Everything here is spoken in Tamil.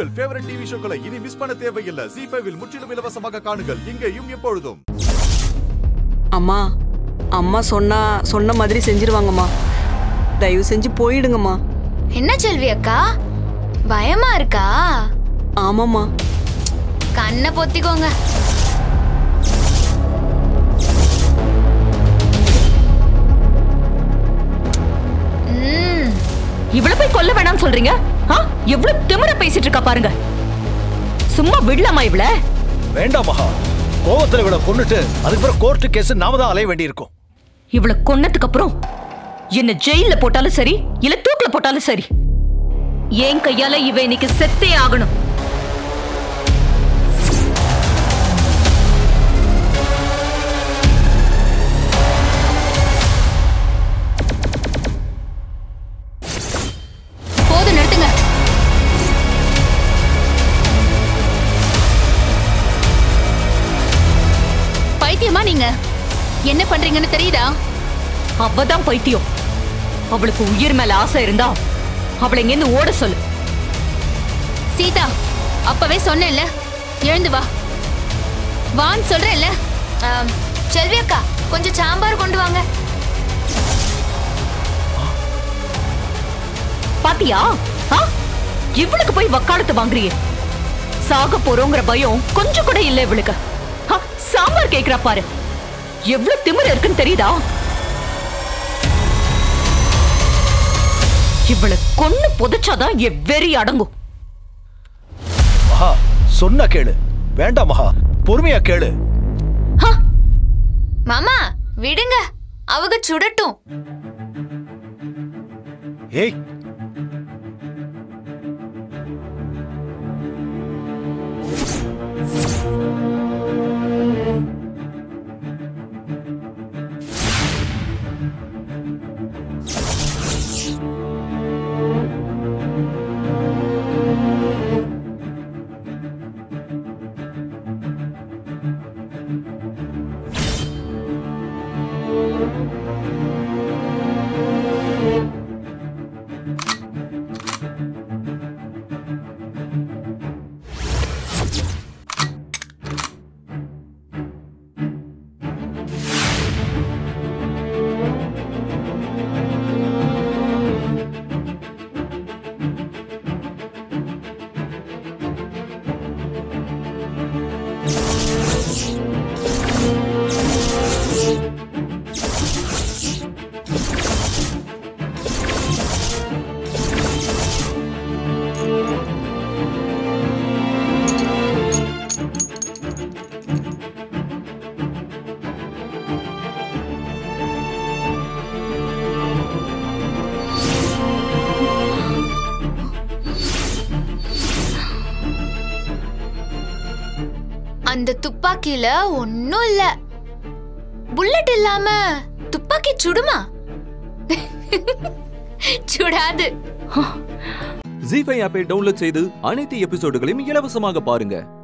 உங்கள் ஃபேவரட் டிவி ஷோக்களை இனி மிஸ் பண்ண தேவையில்லை ஜி ஃபைவில் முற்றிலும் இலவசமாக காணுங்கள் இங்கேயும் எப்பொழுதும் அம்மா அம்மா சொன்னா சொன்ன மாதிரி செஞ்சிருவாங்கம்மா தயவு செஞ்சு போயிடுங்கம்மா என்ன செல்வி அக்கா பயமா இருக்கா ஆமாம்மா கண்ணை பொத்திக்கோங்க ம், இவ்வளவு போய் கொல்ல வேணாம்னு சொல்றீங்க ஆ? எவ்வளவு திமிர பேசிட்டு இருக்கா பாருங்க சும்மா விடலாமா இவள வேண்டாம் மகா கோவத்துல இவளை கொன்னுட்டு அதுக்கப்புறம் கோர்ட்டு கேஸ் நாம தான் அலைய வேண்டியிருக்கும் இவள கொன்னதுக்கு அப்புறம் என்ன ஜெயில போட்டாலும் சரி இல்ல தூக்குல போட்டாலும் சரி என் கையால இவ இன்னைக்கு செத்தே ஆகணும் போதும் நிறுத்துங்க பைத்தியமா நீங்க என்ன பண்றீங்கன்னு தெரியுதா அவதான் பைத்தியம் அவளுக்கு உயிர் மேல ஆசை இருந்தா அவளை இங்கிருந்து ஓட சொல்லு சீதா அப்பவே சொன்னேன்ல எழுந்து வா வான்னு சொல்றேன்ல ஆம், செல்வி அக்கா கொஞ்சம் சாம்பார் கொண்டு வாங்க பாத்தியா ஆ? இவளுக்கு போய் வக்காலத்து வாங்குறியே சாக போறோங்கிற பயம் கொஞ்சம் கூட இல்ல இவளுக்கு ஆ, சாம்பார் கேக்குறா பாரு எவ்வளவு திமிரு இருக்குன்னு தெரியுதா இவளை கொன்னு புதைச்சாதான் என் வெறி அடங்கும் மகா சொன்னா கேளு வேண்டாம் மகா பொறுமையா கேளு மாமா விடுங்க அவங்க சுடட்டும் ஏய் அந்த துப்பாக்கியில ஒன்னும் இல்ல புல்லட் இல்லாம துப்பாக்கி சுடுமா சுடாது ஜி ஃபைவ் ஆப்பை டவுன்லோட் செய்து அனைத்து எபிசோடுகளையும் இலவசமாக பாருங்க